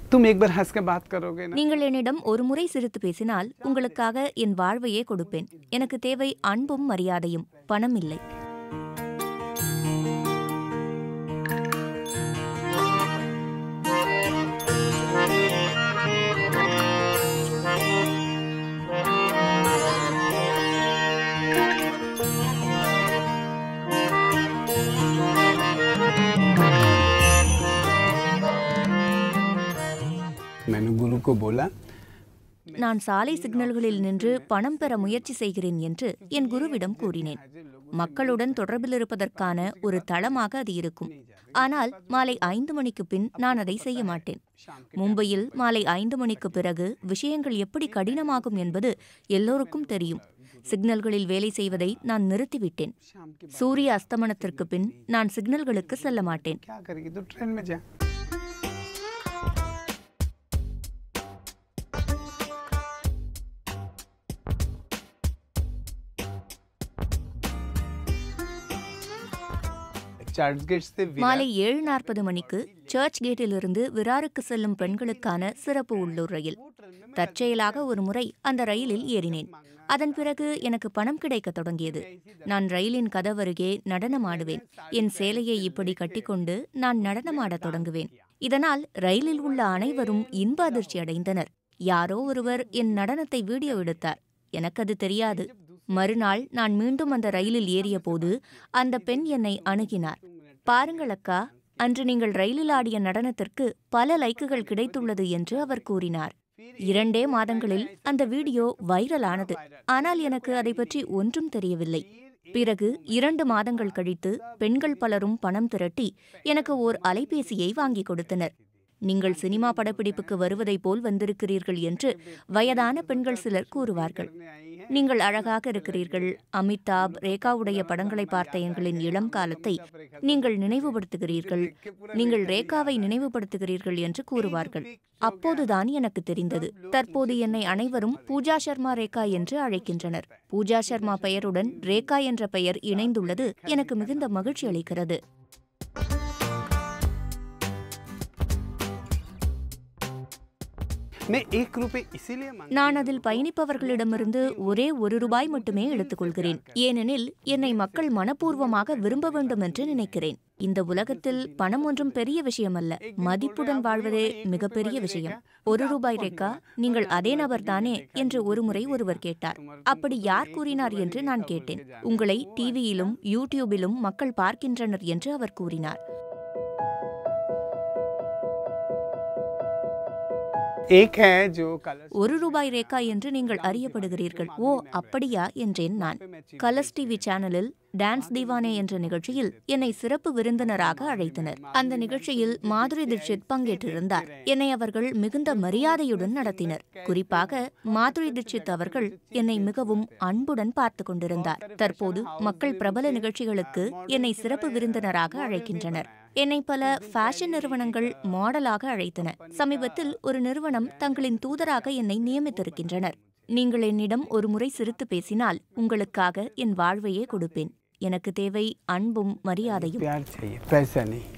तुम एक बार हंस के बात करोगे ना நீங்கள் என்னிடம் ஒரு முறை சிரித்து பேசினால் உங்களுக்காக என் வாழ்வையே கொடுப்பேன் எனக்கு தேவை அன்பும் மரியாதையும் பணம் இல்லை मैंने गुरु को बोला நான் சாலை சிக்னல்களில் நின்று பணம் பெற முயற்சி செய்கிறேன் என்று என் குருவிடம் கூறினேன் மக்களுடன் தொடர்பில் இருப்பதற்கான ஒரு தளமாக அது இருக்கும் ஆனால் மாலை ஐந்து மணிக்கு பின் நான் அதை செய்ய மாட்டேன் மும்பையில் மாலை ஐந்து மணிக்கு பிறகு விஷயங்கள் எப்படி கடினமாகும் என்பது எல்லோருக்கும் தெரியும் சிக்னல்களில் வேலை செய்வதை நான் நிறுத்திவிட்டேன் சூரிய அஸ்தமனத்திற்கு பின் நான் சிக்னல்களுக்கு செல்ல மாட்டேன் क्या करेगी तो ट्रेन में जा चर्च गेट से विरार மாலை ஏழு நாற்பது மணிக்கு சர்ச் கேட்டிலிருந்து விராருக்கு செல்லும் பெண்களுக்கான சிறப்பு உள்ளூர் ரயில் தற்செயலாக ஒரு முறை அந்த ரயிலில் ஏறினேன் அதன் பிறகு எனக்கு பணம் கிடைக்கத் தொடங்கியது நான் ரயிலின் கதவருகே நடனமாடுவேன் என் சேலையை இப்படி கட்டிக்கொண்டு நான் நடனமாடத் தொடங்குவேன் இதனால் ரயிலில் உள்ள அனைவரும் இன்ப அதிர்ச்சி அடைந்தனர் யாரோ ஒருவர் என் நடனத்தை வீடியோ எடுத்தார் எனக்கு அது தெரியாது மறுநாள் நான் மீண்டும் அந்த ரயிலில் ஏறியபோது அந்த பெண் என்னை அணுகினார் பாருங்கள் அக்கா அன்று நீங்கள் ரயிலில் ஆடிய நடனத்திற்கு பல லைக்குகள் கிடைத்துள்ளது என்று அவர் கூறினார் இரண்டே மாதங்களில் அந்த வீடியோ வைரலானது ஆனால் எனக்கு அதை பற்றி ஒன்றும் தெரியவில்லை பிறகு இரண்டு மாதங்கள் கழித்து பெண்கள் பலரும் பணம் திரட்டி எனக்கு ஓர் அலைபேசியை வாங்கிக் கொடுத்தனர் நீங்கள் சினிமா படப்பிடிப்புக்கு வருவதைப் போல் வந்திருக்கிறீர்கள் என்று வயதான பெண்கள் சிலர் கூறுவார்கள் நீங்கள் அழகாக இருக்கிறீர்கள் அமிதாப் ரேகாவுடைய படங்களை பார்த்த எங்களின் இளம் காலத்தை நீங்கள் நினைவுபடுத்துகிறீர்கள் நீங்கள் ரேகாவை நினைவுபடுத்துகிறீர்கள் என்று கூறுவார்கள் அப்போதுதான் எனக்கு தெரிந்தது தற்போது என்னை அனைவரும் பூஜா சர்மா ரேகா என்று அழைக்கின்றனர் பூஜா சர்மா பெயருடன் ரேகா என்ற பெயர் இணைந்துள்ளது எனக்கு மிகுந்த மகிழ்ச்சி அளிக்கிறது मैं एक रुपए इसीलिए मांग நான் அதில் பயணிப்பவர்களிடமிருந்து ஒரே ஒரு ரூபாய் மட்டுமே எடுத்துக்கொள்கிறேன் ஏனெனில் என்னை மக்கள் மனப்பூர்வமாக விரும்ப வேண்டும் என்று நினைக்கிறேன் இந்த உலகத்தில் பணம் ஒன்றும் பெரிய விஷயமல்ல மதிப்புடன் வாழ்வதே மிகப்பெரிய விஷயம் ஒரு ரூபாய் ரேக்கா நீங்கள் அதே நபர் தானே என்று ஒருமுறை ஒருவர் கேட்டார் அப்படி யார் கூறினார் என்று நான் கேட்டேன் உங்களை டிவியிலும் யூடியூபிலும் மக்கள் பார்க்கின்றனர் என்று அவர் கூறினார் एक है जो कलर ஒரு ரூபாய் ரேகா என்று நீங்கள் அறியப்படுகிறீர்கள் ஓ அப்படியா என்றேன் நான் கலர்ஸ் டிவி சேனலில் டான்ஸ் தீவானே என்ற நிகழ்ச்சியில் என்னை சிறப்பு விருந்தினராக அழைத்தனர் அந்த நிகழ்ச்சியில் மாதுரி தீட்சித் பங்கேற்றிருந்தார் என்னை அவர்கள் மிகுந்த மரியாதையுடன் நடத்தினர் குறிப்பாக மாதுரி தீட்சித் அவர்கள் என்னை மிகவும் அன்புடன் பார்த்து கொண்டிருந்தார் தற்போது மக்கள் பிரபல நிகழ்ச்சிகளுக்கு என்னை சிறப்பு விருந்தினராக அழைக்கின்றனர் என்னை பல ஃபேஷன் நிறுவனங்கள் மாடலாக அழைத்தன சமீபத்தில் ஒரு நிறுவனம் தங்களின் தூதராக என்னை நியமித்திருக்கின்றனர் நீங்கள் என்னிடம் ஒரு முறை சிரித்து பேசினால் உங்களுக்காக என் வாழ்வையே கொடுப்பேன் எனக்கு தேவை அன்பும் மரியாதையும் प्यार चाहिए पैसा नहीं